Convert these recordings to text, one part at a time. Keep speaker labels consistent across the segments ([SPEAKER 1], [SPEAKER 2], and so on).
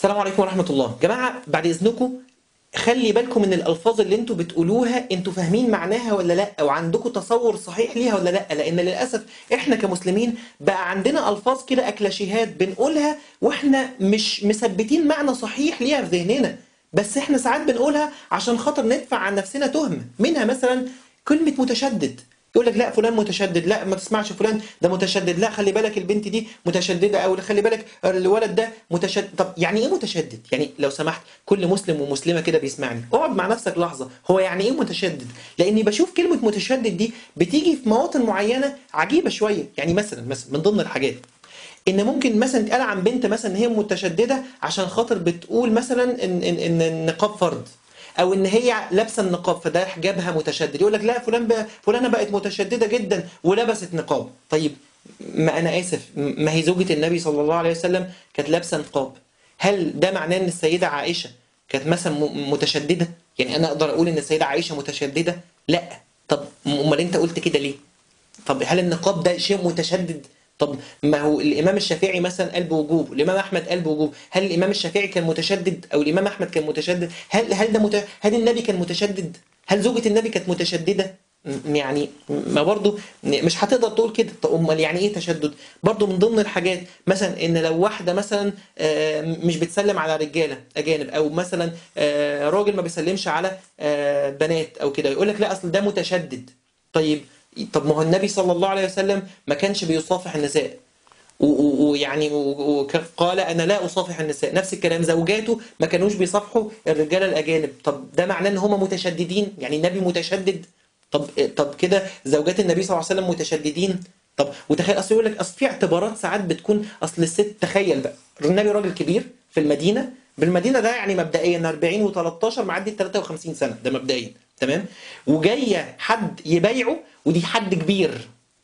[SPEAKER 1] السلام عليكم ورحمة الله جماعة بعد إذنكم خلي بالكم من الألفاظ اللي انتوا بتقولوها انتوا فاهمين معناها ولا لا او عندكم تصور صحيح ليها ولا لا لان للأسف احنا كمسلمين بقى عندنا ألفاظ كده أكلاشيهات بنقولها واحنا مش مثبتين معنى صحيح ليها في ذهننا بس احنا ساعات بنقولها عشان خاطر ندفع عن نفسنا تهمة منها مثلا كلمة متشدد يقول لك لا فلان متشدد لا ما تسمعش فلان ده متشدد لا خلي بالك البنت دي متشدده او خلي بالك الولد ده متشدد طب يعني ايه متشدد يعني لو سمحت كل مسلم ومسلمه كده بيسمعني اقعد مع نفسك لحظه هو يعني ايه متشدد لاني بشوف كلمه متشدد دي بتيجي في مواطن معينه عجيبه شويه يعني مثلا مثلا من ضمن الحاجات ان ممكن مثلا يتقال عن بنت مثلا ان هي متشدده عشان خاطر بتقول مثلا ان ان ان النقاب فرض او ان هي لابسه النقاب فده حجابها متشدد يقول لك لا فلان بقى فلانه بقت متشدده جدا ولبست نقاب طيب ما انا اسف ما هي زوجة النبي صلى الله عليه وسلم كانت لابسه نقاب هل ده معناه ان السيده عائشه كانت مثلا م- متشدده يعني انا اقدر اقول ان السيده عائشه متشدده لا طب امال انت قلت كده ليه طب هل النقاب ده شيء متشدد طب ما هو الامام الشافعي مثلا قال بوجوب الامام احمد قال بوجوب هل الامام الشافعي كان متشدد او الامام احمد كان متشدد هل هل ده مت... هل النبي كان متشدد هل زوجة النبي كانت متشدده م- يعني ما برضو مش هتقدر تقول كده طب امال يعني ايه تشدد برضو من ضمن الحاجات مثلا ان لو واحده مثلا آه، مش بتسلم على رجاله اجانب او مثلا آه، راجل ما بيسلمش على آه، بنات او كده يقول لك لا اصل ده متشدد طيب طب ما هو النبي صلى الله عليه وسلم ما كانش بيصافح النساء و- و- ويعني و- وقال انا لا اصافح النساء نفس الكلام زوجاته ما كانوش بيصافحوا الرجاله الاجانب طب ده معناه ان هم متشددين يعني النبي متشدد طب طب كده زوجات النبي صلى الله عليه وسلم متشددين طب وتخيل اصل يقول لك اصل في اعتبارات ساعات بتكون اصل الست تخيل بقى النبي راجل كبير في المدينه بالمدينه ده يعني مبدئيا 40 و13 معدي 53 سنه ده مبدئيا تمام وجايه حد يبايعه ودي حد كبير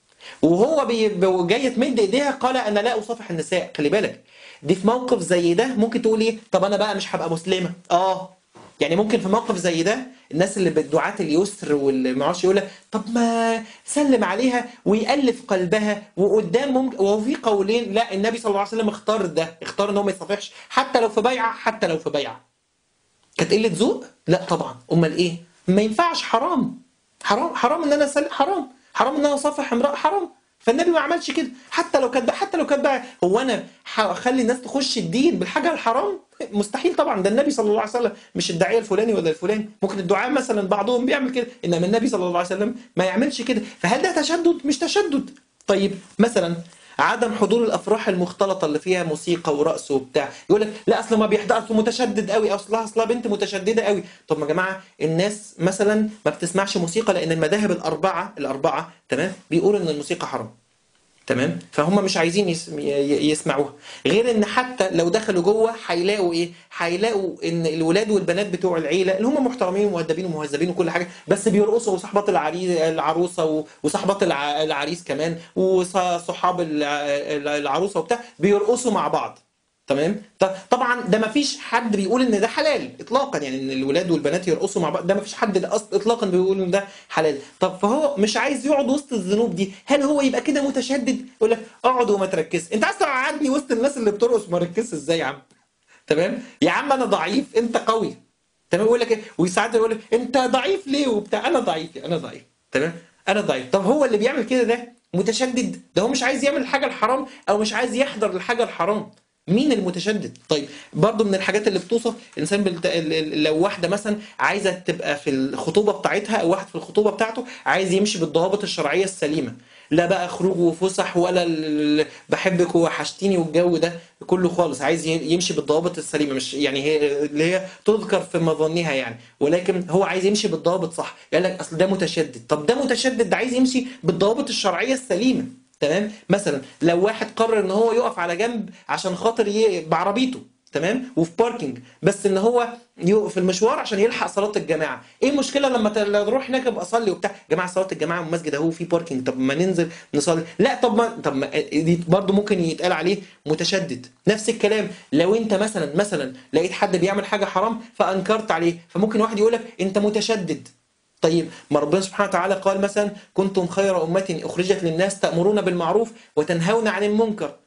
[SPEAKER 1] وهو بي... جاي تمد ايديها قال انا لا اصافح النساء خلي بالك دي في موقف زي ده ممكن تقول ايه طب انا بقى مش هبقى مسلمه اه يعني ممكن في موقف زي ده الناس اللي بدعاة اليسر واللي ما اعرفش يقول لك طب ما سلم عليها ويألف قلبها وقدام ممكن وهو في قولين لا النبي صلى الله عليه وسلم اختار ده اختار ان هو ما يصافحش حتى لو في بيعه حتى لو في بيعه كانت قله ذوق لا طبعا امال ايه ما ينفعش حرام حرام حرام ان انا أسل... حرام حرام ان انا اصافح امراه حرام فالنبي ما عملش كده حتى لو كانت حتى لو كانت بقى هو انا هخلي الناس تخش الدين بالحاجه الحرام مستحيل طبعا ده النبي صلى الله عليه وسلم مش الداعيه الفلاني ولا الفلاني ممكن الدعاء مثلا بعضهم بيعمل كده انما النبي صلى الله عليه وسلم ما يعملش كده فهل ده تشدد مش تشدد طيب مثلا عدم حضور الافراح المختلطه اللي فيها موسيقى ورقص وبتاع يقول لك لا اصل ما بيحضر اصل متشدد قوي اصلها اصلها بنت متشدده قوي طب ما جماعه الناس مثلا ما بتسمعش موسيقى لان المذاهب الاربعه الاربعه تمام بيقولوا ان الموسيقى حرام تمام فهم مش عايزين يس- ي- يسمعوها غير ان حتى لو دخلوا جوه هيلاقوا ايه هيلاقوا ان الولاد والبنات بتوع العيله اللي هم محترمين ومؤدبين ومهذبين وكل حاجه بس بيرقصوا وصحبات العريس العروسه و- وصحبات الع- العريس كمان وصحاب الع- العروسه وبتاع بيرقصوا مع بعض تمام ط- طبعا ده ما فيش حد بيقول ان ده حلال اطلاقا يعني ان الولاد والبنات يرقصوا مع بعض ده ما فيش حد ده أصل اطلاقا بيقول ان ده حلال طب فهو مش عايز يقعد وسط الذنوب دي هل هو يبقى كده متشدد يقول لك اقعد وما تركزش انت عايز تقعدني وسط الناس اللي بترقص وما ركزش ازاي يا عم تمام يا عم انا ضعيف انت قوي تمام يقول لك ايه وساعات يقول لك انت ضعيف ليه وبتاع انا ضعيف انا ضعيف تمام انا ضعيف طب هو اللي بيعمل كده ده متشدد ده هو مش عايز يعمل الحاجه الحرام او مش عايز يحضر الحاجه الحرام مين المتشدد طيب برضو من الحاجات اللي بتوصف الانسان بالت... ال- ال- لو واحده مثلا عايزه تبقى في الخطوبه بتاعتها او واحد في الخطوبه بتاعته عايز يمشي بالضوابط الشرعيه السليمه لا بقى خروج وفسح ولا ال- ال- بحبك ووحشتيني والجو ده كله خالص عايز ي- يمشي بالضوابط السليمه مش يعني هي اللي هي تذكر في مظنها يعني ولكن هو عايز يمشي بالضوابط صح قال لك اصل ده متشدد طب ده متشدد ده عايز يمشي بالضوابط الشرعيه السليمه تمام مثلا لو واحد قرر ان هو يقف على جنب عشان خاطر ي... بعربيته تمام وفي باركينج بس ان هو يقف في المشوار عشان يلحق صلاه الجماعه ايه المشكله لما ت- لو تروح هناك ابقى اصلي وبتاع جماعه صلاه الجماعه والمسجد اهو في باركينج طب ما ننزل نصلي لا طب ما طب ما دي برضه ممكن يتقال عليه متشدد نفس الكلام لو انت مثلا مثلا لقيت حد بيعمل حاجه حرام فانكرت عليه فممكن واحد يقول لك انت متشدد طيب ما ربنا سبحانه وتعالى قال مثلا كنتم خير أمة أخرجت للناس تأمرون بالمعروف وتنهون عن المنكر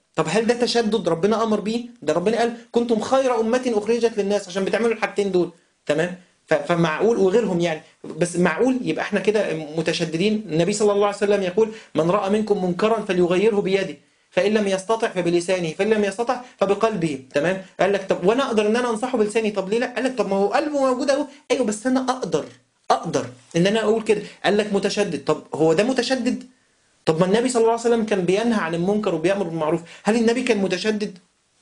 [SPEAKER 1] طب هل ده تشدد ربنا امر بيه ده ربنا قال كنتم خير امه اخرجت للناس عشان بتعملوا الحاجتين دول تمام ف- فمعقول وغيرهم يعني بس معقول يبقى احنا كده متشددين النبي صلى الله عليه وسلم يقول من راى منكم منكرا فليغيره بيده فان لم يستطع فبلسانه فان لم يستطع فبقلبه تمام قال لك طب وانا اقدر ان انا انصحه بلساني طب ليه لا قال لك طب ما هو قلبه موجود اهو ايوه بس انا اقدر اقدر ان انا اقول كده قال لك متشدد طب هو ده متشدد طب ما النبي صلى الله عليه وسلم كان بينهى عن المنكر وبيامر بالمعروف هل النبي كان متشدد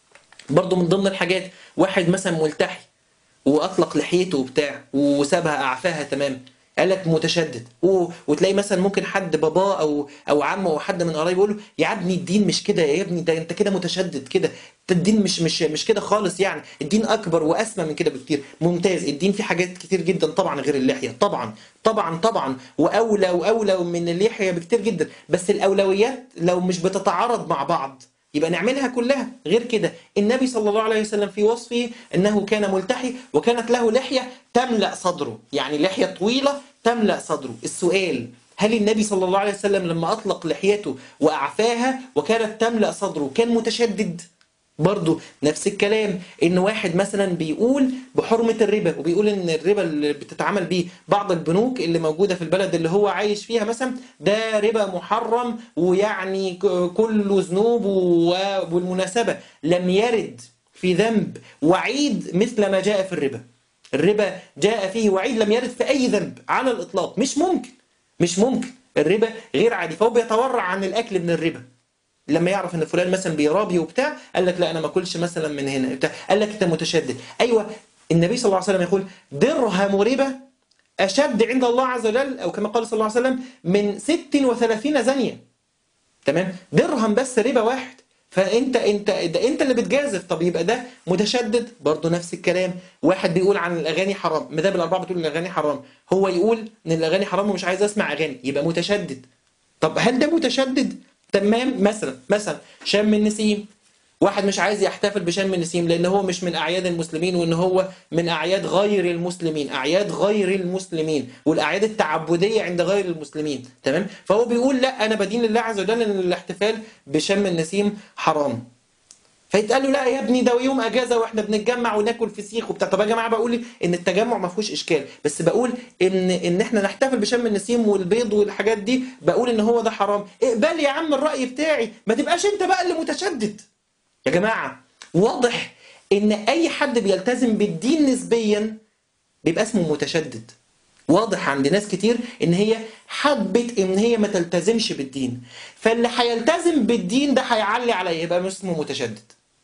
[SPEAKER 1] برضه من ضمن الحاجات واحد مثلا ملتحي واطلق لحيته وبتاع وسابها اعفاها تمام قال لك متشدد و... وتلاقي مثلا ممكن حد باباه او او عمه او حد من قرايبه يقول له يا ابني الدين مش كده يا ابني ده انت كده متشدد كده ده الدين مش مش مش كده خالص يعني الدين اكبر واسمى من كده بكتير ممتاز الدين فيه حاجات كتير جدا طبعا غير اللحيه طبعا طبعا طبعا واولى واولى من اللحيه بكتير جدا بس الاولويات لو مش بتتعارض مع بعض يبقى نعملها كلها غير كده النبي صلى الله عليه وسلم في وصفه انه كان ملتحي وكانت له لحيه تملا صدره يعني لحيه طويله تملا صدره السؤال هل النبي صلى الله عليه وسلم لما اطلق لحيته واعفاها وكانت تملا صدره كان متشدد برضه نفس الكلام ان واحد مثلا بيقول بحرمه الربا وبيقول ان الربا اللي بتتعامل بيه بعض البنوك اللي موجوده في البلد اللي هو عايش فيها مثلا ده ربا محرم ويعني ك- كله ذنوب و- والمناسبه لم يرد في ذنب وعيد مثل ما جاء في الربا الربا جاء فيه وعيد لم يرد في اي ذنب على الاطلاق مش ممكن مش ممكن الربا غير عادي فهو بيتورع عن الاكل من الربا لما يعرف ان فلان مثلا بيرابي وبتاع قال لك لا انا ما اكلش مثلا من هنا بتاع قال لك انت متشدد ايوه النبي صلى الله عليه وسلم يقول درهم ربا اشد عند الله عز وجل او كما قال صلى الله عليه وسلم من 36 زانيه تمام درهم بس ربا واحد فانت انت ده انت اللي بتجازف طب يبقى ده متشدد برضه نفس الكلام واحد بيقول عن الاغاني حرام مذاهب الاربعه بتقول ان الاغاني حرام هو يقول ان الاغاني حرام ومش عايز اسمع اغاني يبقى متشدد طب هل ده متشدد تمام مثلا مثلا شم النسيم واحد مش عايز يحتفل بشم النسيم لان هو مش من اعياد المسلمين وان هو من اعياد غير المسلمين اعياد غير المسلمين والاعياد التعبديه عند غير المسلمين تمام فهو بيقول لا انا بدين لله عز وجل ان الاحتفال بشم النسيم حرام فيتقال له لا يا ابني ده يوم اجازه واحنا بنتجمع وناكل فسيخ وبتاع طب يا جماعه بقول ان التجمع ما فيهوش اشكال بس بقول ان ان احنا نحتفل بشم النسيم والبيض والحاجات دي بقول ان هو ده حرام اقبل يا عم الراي بتاعي ما تبقاش انت بقى اللي متشدد يا جماعه واضح ان اي حد بيلتزم بالدين نسبيا بيبقى اسمه متشدد واضح عند ناس كتير ان هي حبت ان هي ما تلتزمش بالدين فاللي هيلتزم بالدين ده هيعلي عليه يبقى مش اسمه متشدد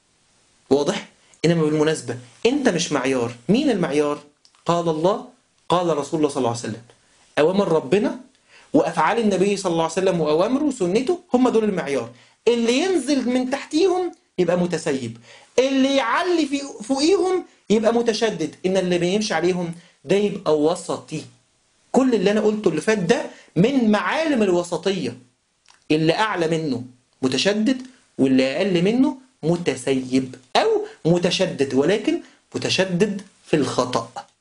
[SPEAKER 1] واضح انما بالمناسبه انت مش معيار مين المعيار قال الله قال رسول الله صلى الله عليه وسلم اوامر ربنا وافعال النبي صلى الله عليه وسلم واوامره وسنته هم دول المعيار اللي ينزل من تحتيهم يبقى متسيب اللي يعلي في فوقيهم يبقى متشدد ان اللي بيمشي عليهم ده يبقى وسطي كل اللي انا قلته اللي فات ده من معالم الوسطيه اللي اعلى منه متشدد واللي اقل منه متسيب او متشدد ولكن متشدد في الخطأ